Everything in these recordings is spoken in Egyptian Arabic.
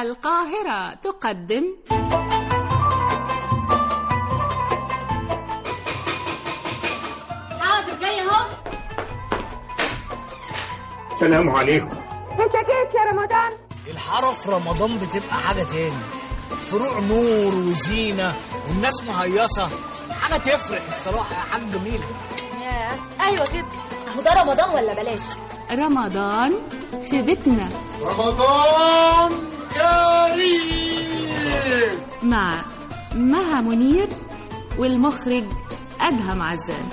القاهرة تقدم حاضر جاي اهو السلام عليكم انت جيت يا رمضان الحارة في رمضان بتبقى حاجة تاني فروع نور وزينة والناس مهيصة حاجة تفرح الصراحة يا حاج جميلة ايوه كده اهو ده رمضان ولا بلاش رمضان في بيتنا رمضان كريم مع مها منير والمخرج أدهم عزام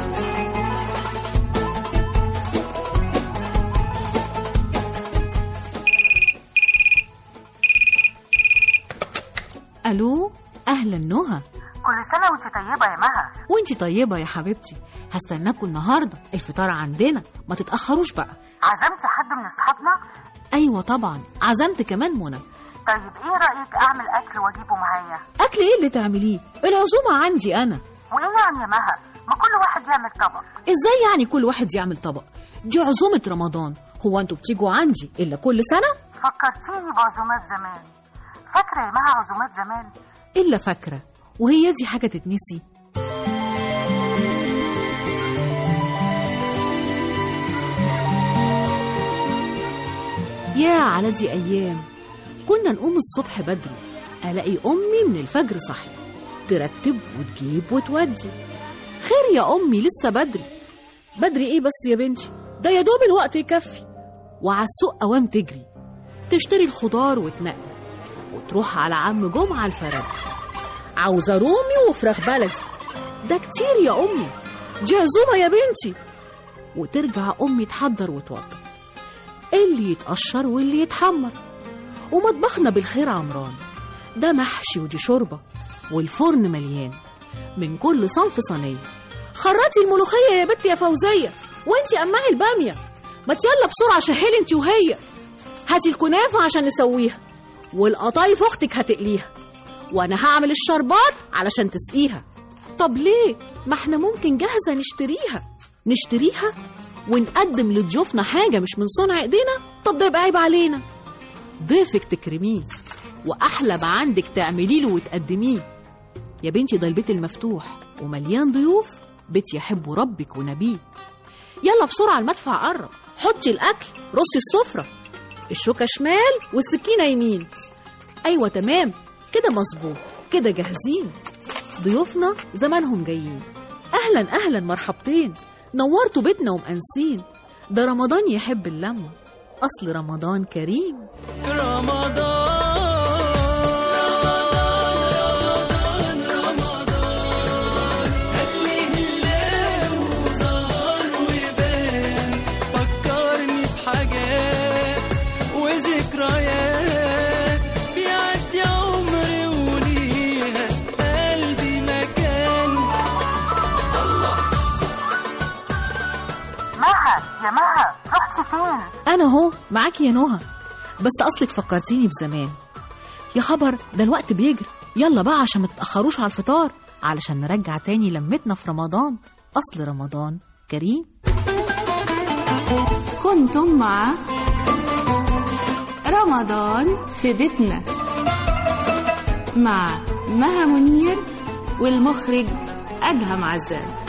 الو اهلا نهى كل سنة وانت طيبة يا مها وانتي طيبه يا حبيبتي هستناكوا النهارده الفطار عندنا ما تتاخروش بقى عزمت حد من اصحابنا ايوه طبعا عزمت كمان منى طيب ايه رأيك اعمل اكل واجيبه معايا اكل ايه اللي تعمليه العزومه عندي انا وايه يعني يا مها ما كل واحد يعمل طبق ازاي يعني كل واحد يعمل طبق دي عزومه رمضان هو انتوا بتيجوا عندي الا كل سنه فكرتيني بعزومات زمان فاكرة يا مها عزومات زمان الا فاكره وهي دي حاجه تتنسي يا على دي ايام كنا نقوم الصبح بدري الاقي امي من الفجر صاحيه ترتب وتجيب وتودي خير يا امي لسه بدري بدري ايه بس يا بنتي ده يا دوب الوقت يكفي وعلى السوق قوام تجري تشتري الخضار وتنقي وتروح على عم جمعة الفرد عاوزة رومي وفراخ بلدي ده كتير يا أمي دي عزومة يا بنتي وترجع أمي تحضر وتوضب اللي يتقشر واللي يتحمر ومطبخنا بالخير عمران ده محشي ودي شوربة والفرن مليان من كل صنف صينية خرطي الملوخية يا بنتي يا فوزية وانتي قمعي البامية ما يلا بسرعة شهلي انتي وهي هاتي الكنافة عشان نسويها والقطايف اختك هتقليها وانا هعمل الشربات علشان تسقيها طب ليه ما احنا ممكن جاهزه نشتريها نشتريها ونقدم لضيوفنا حاجه مش من صنع ايدينا طب ده يبقى عيب علينا ضيفك تكرميه واحلى ما عندك تعملي له وتقدميه يا بنتي ده البيت المفتوح ومليان ضيوف بيت يحب ربك ونبيه يلا بسرعه المدفع قرب حطي الاكل رصي السفره الشوكة شمال والسكينة يمين أيوة تمام كده مظبوط كده جاهزين ضيوفنا زمانهم جايين أهلا أهلا مرحبتين نورتوا بيتنا ومأنسين ده رمضان يحب اللمة أصل رمضان كريم فكرني بحاجات وذكريات بيعدي عمري وليها قلبي مكان مها يا مها رحتي فين أنا أهو معاكي يا نهى بس أصلك فكرتيني بزمان يا خبر ده الوقت بيجري يلا بقى عشان ما تتأخروش على الفطار علشان نرجع تاني لمتنا في رمضان أصل رمضان كريم كنتم مع رمضان في بيتنا مع مها منير والمخرج أدهم عزام